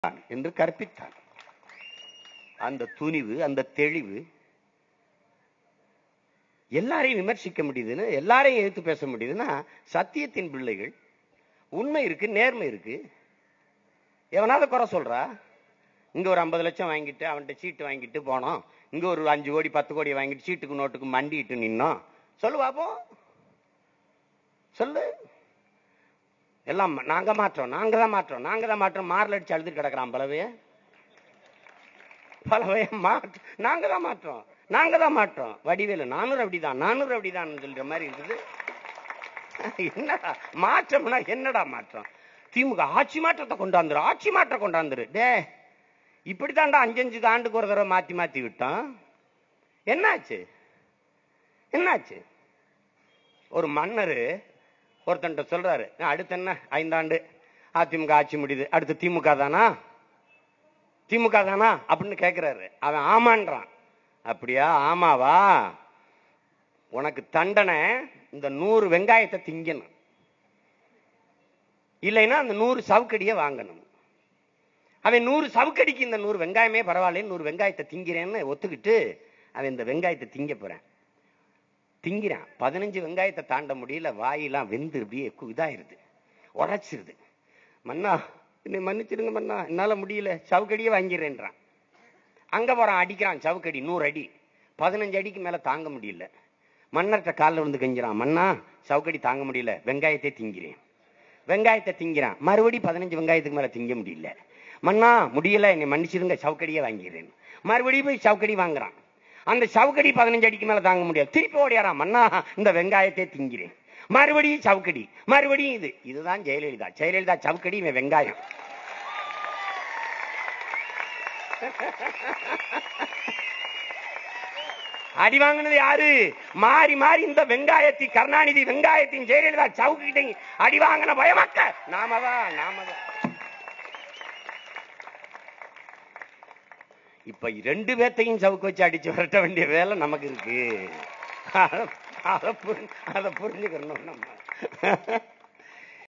என்று கற்பித்தார் அந்த துணிவு அந்த தெளிவு எல்லாரையும் விமர்சிக்க முடியுதுன்னு எல்லாரையும் எதிர்த்து பேச முடியுதுன்னா சத்தியத்தின் பிள்ளைகள் உண்மை இருக்கு நேர்மை இருக்கு எவனாவது குறை சொல்றா இங்க ஒரு ஐம்பது லட்சம் வாங்கிட்டு அவன்கிட்ட சீட்டு வாங்கிட்டு போனோம் இங்க ஒரு அஞ்சு கோடி பத்து கோடி வாங்கிட்டு சீட்டுக்கு நோட்டுக்கு மண்டிட்டு நின்னோம் சொல்லு பாப்போம் சொல்லு எல்லாம் நாங்க மாற்றோம் நாங்க தான் மாற்றோம் நாங்க தான் மாற்றோம் மாறல அடிச்சு அழுது கிடக்குறான் பலவைய பலவைய மாற்ற நாங்க தான் மாற்றோம் நாங்க தான் மாற்றோம் வடிவேலு நானூறு அப்படிதான் நானூறு அப்படிதான் சொல்ற மாதிரி இருக்குது என்னடா மாற்றம்னா என்னடா மாற்றம் திமுக ஆட்சி மாற்றத்தை கொண்டாந்துரு ஆட்சி மாற்றம் கொண்டாந்துரு டே இப்படித்தான்டா அஞ்சஞ்சு ஆண்டுக்கு ஒரு தடவை மாத்தி மாத்தி விட்டோம் என்னாச்சு என்னாச்சு ஒரு மன்னர் ஒருத்தன்ட்ட சொல்றாரு அடுத்து என்ன ஐந்தாண்டு அதிமுக ஆட்சி முடியுது அடுத்து திமுக தானா திமுக தானா அப்படின்னு கேக்குறாரு அவன் ஆமான்றான் அப்படியா ஆமாவா உனக்கு தண்டனை இந்த நூறு வெங்காயத்தை திங்கணும் இல்லைன்னா அந்த நூறு சவுக்கடியை வாங்கணும் அவன் நூறு சவுக்கடிக்கு இந்த நூறு வெங்காயமே பரவாயில்ல நூறு வெங்காயத்தை திங்கிறேன்னு ஒத்துக்கிட்டு அவன் இந்த வெங்காயத்தை திங்க போறான் திங்கிறான் பதினஞ்சு வெங்காயத்தை தாண்ட முடியல வாயெல்லாம் வெந்து அப்படியே கு- இதாயிருது உரைச்சிருது மன்னா என்னை மன்னிச்சிடுங்க மன்னா என்னால முடியல சவுக்கடியே வாங்கிடுறேன்றான் அங்க போறான் அடிக்கிறான் சவுக்கடி நூறு அடி பதினஞ்சு அடிக்கு மேல தாங்க முடியல மன்னர்கிட்ட காலில் விழுந்து கெஞ்சிறான் மன்னா சவுக்கடி தாங்க முடியல வெங்காயத்தை திங்கிறேன் வெங்காயத்தை திங்கிறான் மறுபடி பதினஞ்சு வெங்காயத்துக்கு மேல திங்க முடியல மன்னா முடியல என்னை மன்னிச்சிருங்க சவுக்கடியே வாங்கிறேன் மறுபடியும் போய் சவுக்கடி வாங்குறான் அந்த சவுக்கடி பதினஞ்சு அடிக்கு மேல தாங்க முடியாது திருப்பி ஓடியாரான் மன்னா இந்த வெங்காயத்தை திங்கிறேன் மறுபடியும் சவுக்கடி மறுபடியும் இது இதுதான் ஜெயலலிதா ஜெயலலிதா சவுக்கடி இவன் வெங்காயம் அடி வாங்கினது யாரு மாறி மாறி இந்த வெங்காயத்தி கருணாநிதி வெங்காயத்தின் ஜெயலலிதா சவுக்கிட்ட அடி வாங்கின பயமக்க நாமதான் நாமதான் இப்ப ரெண்டு பேர்த்தையும் சவுக்கு வச்சு அடிச்சு விரட்ட வேண்டிய வேலை நமக்கு இருக்கு அத- அத புரி- அத புரிஞ்சுக்கணும் நம்ம